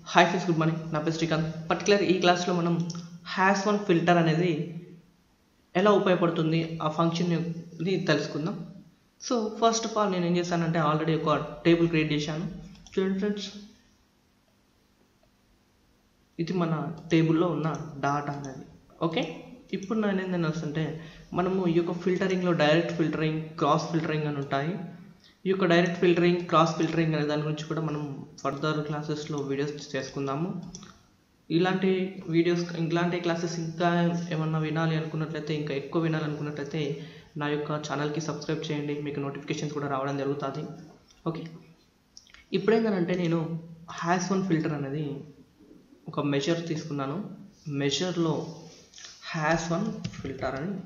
hi friends good morning నా పేరు Srikanth particular ఈ క్లాస్లో మనం హ్యాస్ వన్ ఫిల్టర్ అనేది ఎలా ఉపయోగపడుతుంది ఆ ఫంక్షన్ని తెలుసుకుందాం సో ఫస్ట్ ఆఫ్ ఆల్ నేను ఏం చేశానంటే ఆల్రెడీ ఒక టేబుల్ క్రియేట్ చేశాను చూడండి ఫ్రెండ్స్ ఇది మన టేబుల్లో ఉన్న డాటా అనేది ఓకే ఇప్పుడు నేను ఏంటంటే వస్తుంటే మనము ఈ యొక్క ఫిల్టరింగ్లో డైరెక్ట్ ఫిల్టరింగ్ క్రాస్ ఫిల్టరింగ్ అని ఉంటాయి ఈ యొక్క డైరెక్ట్ ఫిల్టరింగ్ క్రాస్ ఫిల్టరింగ్ అనే దాని గురించి కూడా మనం ఫర్దర్ క్లాసెస్లో వీడియోస్ చేసుకుందాము ఇలాంటి వీడియోస్ ఇలాంటి క్లాసెస్ ఇంకా ఏమన్నా వినాలి అనుకున్నట్లయితే ఇంకా ఎక్కువ వినాలనుకున్నట్లయితే నా యొక్క ఛానల్కి సబ్స్క్రైబ్ చేయండి మీకు నోటిఫికేషన్స్ కూడా రావడం జరుగుతుంది ఓకే ఇప్పుడేంటంటే నేను హ్యాస్ వన్ ఫిల్టర్ అనేది ఒక మెజర్ తీసుకున్నాను మెజర్లో హ్యాస్ వన్ ఫిల్టర్ అని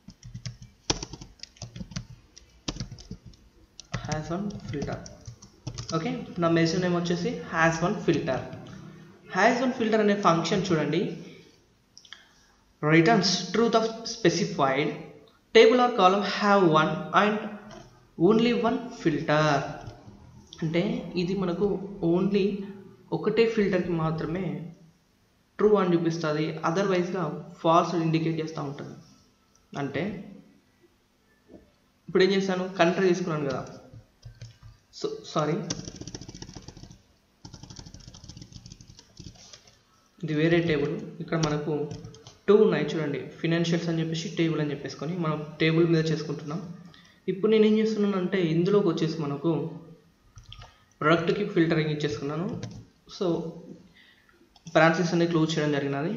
హ్యాస్ వన్ ఫిల్టర్ ఓకే నా మెజర్ నేమ్ వచ్చేసి has one filter has one filter అనే ఫంక్షన్ చూడండి returns truth of specified table or column have one and only one filter అంటే ఇది మనకు ఓన్లీ ఒకటే ఫిల్టర్కి మాత్రమే ట్రూ అని చూపిస్తుంది అదర్వైజ్గా ఫాల్స్ ఇండికేట్ చేస్తూ ఉంటుంది అంటే ఇప్పుడు ఏం చేశాను కంట్రీ తీసుకున్నాను కదా సో సారీ ఇది వేరే టేబుల్ ఇక్కడ మనకు టూ ఉన్నాయి చూడండి ఫినాన్షియల్స్ అని చెప్పేసి టేబుల్ అని చెప్పేసుకొని మనం టేబుల్ మీద చేసుకుంటున్నాం ఇప్పుడు నేను ఏం చేస్తున్నాను అంటే ఇందులోకి వచ్చేసి మనకు ప్రొడక్ట్కి ఫిల్టరింగ్ ఇచ్చేసుకున్నాను సో బ్రాంచెస్ అనేది క్లోజ్ చేయడం జరిగినది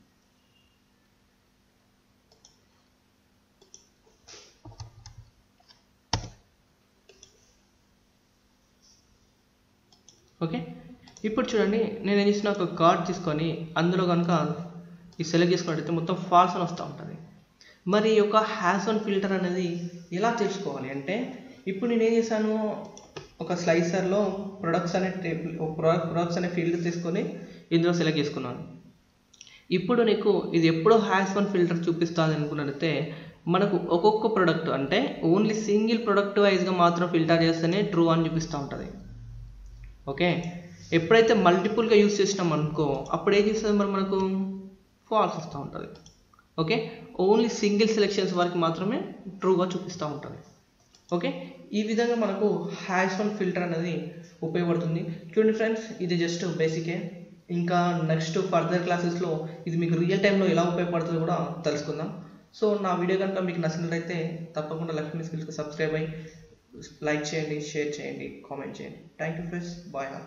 ఓకే ఇప్పుడు చూడండి నేను ఏం చేసిన ఒక కార్డ్ తీసుకొని అందులో కనుక ఈ సెలెక్ట్ చేసుకున్నట్టయితే మొత్తం ఫాల్స్ అని వస్తూ ఉంటుంది మరి ఈ యొక్క హ్యాస్ వన్ ఫిల్టర్ అనేది ఎలా తెలుసుకోవాలి అంటే ఇప్పుడు నేను ఏం చేశాను ఒక స్లైసర్లో ప్రొడక్ట్స్ అనే టేబుల్ ప్రొడక్ట్ ప్రొడక్ట్స్ అనే ఫీల్డ్ తీసుకొని ఇందులో సెలెక్ట్ చేసుకున్నాను ఇప్పుడు నీకు ఇది ఎప్పుడో హ్యాస్ వన్ ఫిల్టర్ చూపిస్తుంది అనుకున్నట్లయితే మనకు ఒక్కొక్క ప్రోడక్ట్ అంటే ఓన్లీ సింగిల్ ప్రొడక్ట్ వైజ్గా మాత్రం ఫిల్టర్ చేస్తేనే ట్రూ అని చూపిస్తూ ఉంటుంది ఓకే ఎప్పుడైతే మల్టిపుల్గా యూస్ చేసినాం అనుకో అప్పుడు ఏం చేస్తుంది మరి మనకు ఫాల్స్ వస్తూ ఉంటుంది ఓకే ఓన్లీ సింగిల్ సెలెక్షన్స్ వరకు మాత్రమే ట్రూగా చూపిస్తూ ఉంటుంది ఓకే ఈ విధంగా మనకు హ్యాష్ వన్ ఫిల్టర్ అనేది ఉపయోగపడుతుంది చూడండి ఫ్రెండ్స్ ఇది జస్ట్ బేసికే ఇంకా నెక్స్ట్ ఫర్దర్ క్లాసెస్లో ఇది మీకు రియల్ టైంలో ఎలా ఉపయోగపడుతుందో కూడా తెలుసుకుందాం సో నా వీడియో కనుక మీకు నచ్చినట్లయితే తప్పకుండా లక్ష్మీ స్కిల్స్కి సబ్స్క్రైబ్ అయ్యి లైక్ చేయండి షేర్ చేయండి కామెంట్ చేయండి థ్యాంక్ యూ ఫ్రెండ్స్ బాయ్